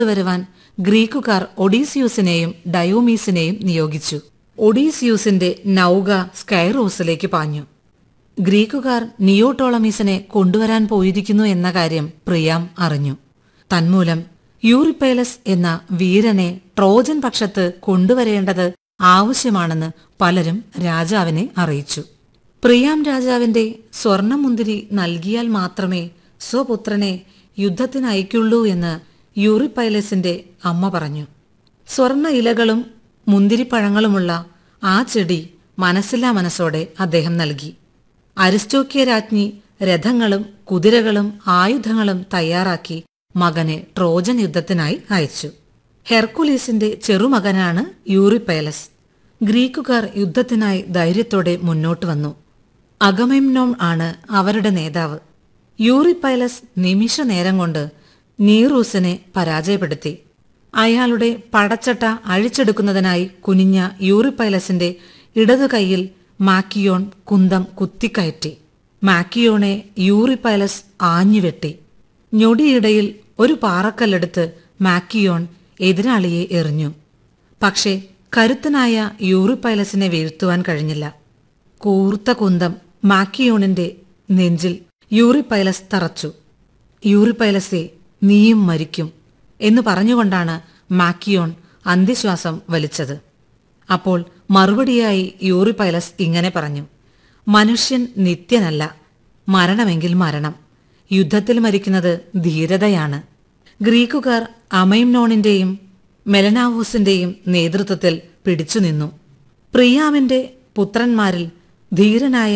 വരുവാൻ ഗ്രീക്കുകാർ ഒഡീസിയൂസിനെയും ഡയോമീസിനെയും നിയോഗിച്ചു ഒഡീസിയൂസിന്റെ നൌക സ്കൈറോസിലേക്ക് പാഞ്ഞു ഗ്രീക്കുകാർ നിയോട്ടോളമീസിനെ കൊണ്ടുവരാൻ പോയിരിക്കുന്നു എന്ന കാര്യം പ്രിയാം അറിഞ്ഞു തന്മൂലം യൂറിപ്പേലസ് എന്ന വീരനെ ട്രോജൻ പക്ഷത്ത് കൊണ്ടുവരേണ്ടത് ആവശ്യമാണെന്ന് പലരും രാജാവിനെ അറിയിച്ചു പ്രിയാം രാജാവിന്റെ സ്വർണമുന്തിരി നൽകിയാൽ മാത്രമേ സ്വപുത്രനെ യുദ്ധത്തിനയക്കുള്ളൂ എന്ന് യൂറിപ്പൈലസിന്റെ അമ്മ പറഞ്ഞു സ്വർണ ഇലകളും മുന്തിരിപ്പഴങ്ങളുമുള്ള ആ ചെടി മനസ്സില്ലാ മനസ്സോടെ അദ്ദേഹം നൽകി അരിസ്റ്റോക്കിയ രാജ്ഞി രഥങ്ങളും കുതിരകളും ആയുധങ്ങളും തയ്യാറാക്കി മകനെ ട്രോജൻ യുദ്ധത്തിനായി അയച്ചു ഹെർക്കുലീസിന്റെ ചെറുമകനാണ് യൂറിപ്പൈലസ് ഗ്രീക്കുകാർ യുദ്ധത്തിനായി ധൈര്യത്തോടെ മുന്നോട്ട് വന്നു അഗമെംനോം ആണ് അവരുടെ നേതാവ് യൂറിപ്പൈലസ് നിമിഷ നേരം കൊണ്ട് നീറൂസിനെ പരാജയപ്പെടുത്തി അയാളുടെ പടച്ചട്ട അഴിച്ചെടുക്കുന്നതിനായി കുനിഞ്ഞ യൂറിപ്പൈലസിന്റെ ഇടതു കൈയിൽ മാക്കിയോൺ കുന്തം കുത്തിക്കയറ്റി മാക്കിയോണെ യൂറിപ്പൈലസ് ആഞ്ഞുവെട്ടി ഞൊടിയിടയിൽ ഒരു പാറക്കല്ലെടുത്ത് മാക്കിയോൺ എതിരാളിയെ എറിഞ്ഞു പക്ഷേ കരുത്തനായ യൂറിപ്പൈലസിനെ വീഴ്ത്തുവാൻ കഴിഞ്ഞില്ല കൂർത്ത കുന്തം മാക്കിയോണിന്റെ നെഞ്ചിൽ യൂറിപ്പൈലസ് തറച്ചു യൂറിപ്പൈലസെ നീയും മരിക്കും എന്ന് പറഞ്ഞുകൊണ്ടാണ് മാക്കിയോൺ അന്ത്യശ്വാസം വലിച്ചത് അപ്പോൾ മറുപടിയായി യൂറിപ്പൈലസ് ഇങ്ങനെ പറഞ്ഞു മനുഷ്യൻ നിത്യനല്ല മരണമെങ്കിൽ മരണം യുദ്ധത്തിൽ മരിക്കുന്നത് ധീരതയാണ് ഗ്രീക്കുകാർ അമൈംനോണിന്റെയും മെലനാവൂസിന്റെയും നേതൃത്വത്തിൽ പിടിച്ചുനിന്നു പ്രിയാമിന്റെ പുത്രന്മാരിൽ ധീരനായ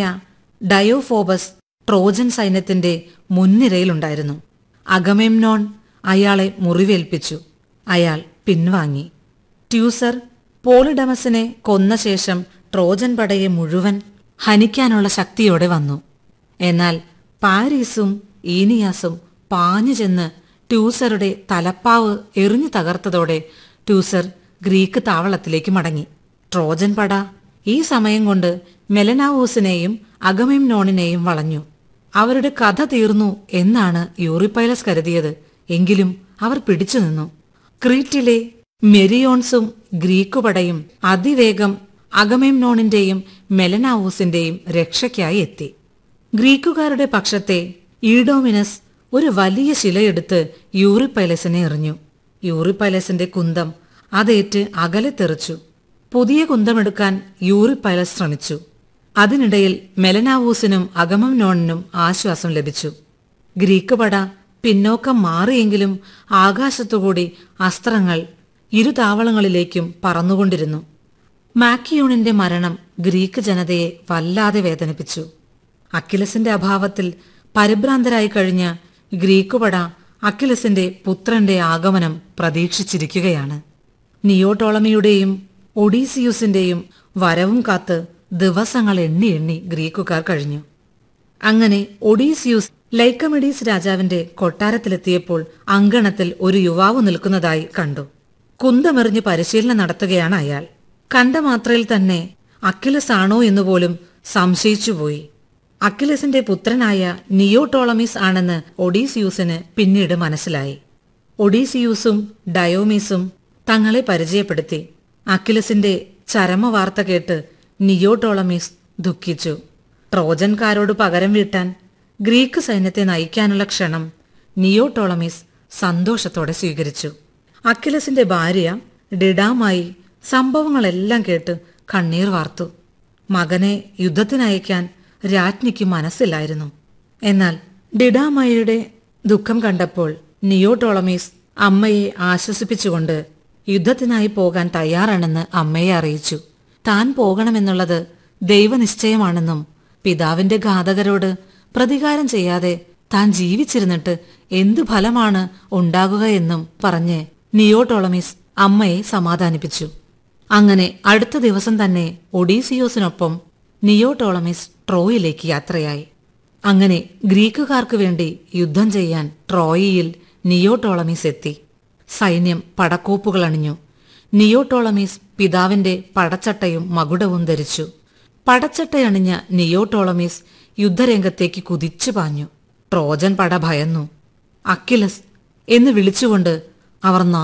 ഡയോഫോബസ് ട്രോജൻ സൈന്യത്തിന്റെ മുൻനിരയിലുണ്ടായിരുന്നു അഗമെംനോൺ അയാളെ മുറിവേൽപ്പിച്ചു അയാൾ പിൻവാങ്ങി ട്യൂസർ പോളിഡമസിനെ കൊന്ന ശേഷം ട്രോജൻ പടയെ മുഴുവൻ ഹനിക്കാനുള്ള ശക്തിയോടെ വന്നു എന്നാൽ പാരീസും ഈനിയാസും പാഞ്ഞു ചെന്ന് ട്യൂസറുടെ തലപ്പാവ് എറിഞ്ഞു തകർത്തതോടെ ട്യൂസർ ഗ്രീക്ക് താവളത്തിലേക്ക് മടങ്ങി ട്രോജൻ പട ഈ സമയം കൊണ്ട് മെലനാവൂസിനെയും അഗമെംനോണിനെയും വളഞ്ഞു അവരുടെ കഥ തീർന്നു എന്നാണ് യൂറിപ്പൈലസ് കരുതിയത് എങ്കിലും അവർ പിടിച്ചുനിന്നു ക്രീറ്റിലെ മെരിയോൺസും ഗ്രീക്കുപടയും അതിവേഗം അഗമെംനോണിന്റെയും മെലനാവൂസിന്റെയും രക്ഷയ്ക്കായി എത്തി ഗ്രീക്കുകാരുടെ പക്ഷത്തെ ഈഡോമിനസ് ഒരു വലിയ ശിലയെടുത്ത് യൂറിപ്പൈലസിനെ എറിഞ്ഞു യൂറിപ്പൈലസിന്റെ കുന്തം അതേറ്റ് അകലെ തെറിച്ചു പുതിയ കുന്തമെടുക്കാൻ യൂറിപ്പൈലസ് ശ്രമിച്ചു അതിനിടയിൽ മെലനാവൂസിനും അഗമംനോണിനും ആശ്വാസം ലഭിച്ചു ഗ്രീക്ക് പട പിന്നോക്കം മാറിയെങ്കിലും ആകാശത്തുകൂടി അസ്ത്രങ്ങൾ ഇരു താവളങ്ങളിലേക്കും പറന്നുകൊണ്ടിരുന്നു മാക്കിയൂണിന്റെ മരണം ഗ്രീക്ക് ജനതയെ വല്ലാതെ വേദനിപ്പിച്ചു അക്കിലസിന്റെ അഭാവത്തിൽ പരിഭ്രാന്തരായി കഴിഞ്ഞ ഗ്രീക്കുപട അക്കിലസിന്റെ പുത്രന്റെ ആഗമനം പ്രതീക്ഷിച്ചിരിക്കുകയാണ് നിയോട്ടോളമിയുടെയും ഒഡീസിയൂസിന്റെയും വരവും കാത്ത് ദിവസങ്ങൾ എണ്ണി എണ്ണി ഗ്രീക്കുകാർ കഴിഞ്ഞു അങ്ങനെ ഒഡീസിയൂസ് ലൈക്കമിഡീസ് രാജാവിന്റെ കൊട്ടാരത്തിലെത്തിയപ്പോൾ അങ്കണത്തിൽ ഒരു യുവാവ് നിൽക്കുന്നതായി കണ്ടു കുന്തമെറിഞ്ഞ് പരിശീലനം നടത്തുകയാണ് അയാൾ കണ്ട മാത്രയിൽ തന്നെ അക്കിലസ് ആണോ എന്നുപോലും സംശയിച്ചുപോയി അക്കിലസിന്റെ പുത്രനായ നിയോടോളമീസ് ആണെന്ന് ഒഡീസിയൂസിന് പിന്നീട് മനസ്സിലായി ഒഡീസിയൂസും ഡയോമീസും തങ്ങളെ പരിചയപ്പെടുത്തി അക്കിലസിന്റെ ചരമവാർത്ത കേട്ട് നിയോടോളമീസ് ദുഃഖിച്ചു ട്രോജൻകാരോട് പകരം വീട്ടാൻ ഗ്രീക്ക് സൈന്യത്തെ നയിക്കാനുള്ള ക്ഷണം നിയോടോളമീസ് സന്തോഷത്തോടെ സ്വീകരിച്ചു അക്കിലസിന്റെ ഭാര്യ ഡിഡാമായി സംഭവങ്ങളെല്ലാം കേട്ട് കണ്ണീർ വാർത്തു മകനെ യുദ്ധത്തിനയക്കാൻ രാജ്ഞിക്ക് മനസ്സില്ലായിരുന്നു എന്നാൽ ഡിഡാമയുടെ ദുഃഖം കണ്ടപ്പോൾ നിയോടോളമീസ് അമ്മയെ ആശ്വസിപ്പിച്ചുകൊണ്ട് യുദ്ധത്തിനായി പോകാൻ തയ്യാറാണെന്ന് അമ്മയെ അറിയിച്ചു താൻ പോകണമെന്നുള്ളത് ദൈവനിശ്ചയമാണെന്നും പിതാവിന്റെ ഘാതകരോട് പ്രതികാരം ചെയ്യാതെ താൻ ജീവിച്ചിരുന്നിട്ട് എന്തു ഫലമാണ് ഉണ്ടാകുകയെന്നും പറഞ്ഞ് നിയോടോളമീസ് അമ്മയെ സമാധാനിപ്പിച്ചു അങ്ങനെ അടുത്ത ദിവസം തന്നെ ഒഡീസിയോസിനൊപ്പം നിയോടോളമിസ് ട്രോയിലേക്ക് യാത്രയായി അങ്ങനെ ഗ്രീക്കുകാർക്ക് വേണ്ടി യുദ്ധം ചെയ്യാൻ ട്രോയിയിൽ നിയോടോളമീസ് എത്തി സൈന്യം പടക്കോപ്പുകൾ അണിഞ്ഞു നിയോടോളമീസ് പിതാവിന്റെ പടച്ചട്ടയും മകുടവും ധരിച്ചു പടച്ചട്ടയണിഞ്ഞ നിയോടോളമീസ് യുദ്ധരംഗത്തേക്ക് കുതിച്ചു പാഞ്ഞു ട്രോജൻ പട ഭയന്നു അക്കിലസ് എന്ന് വിളിച്ചുകൊണ്ട് അവർ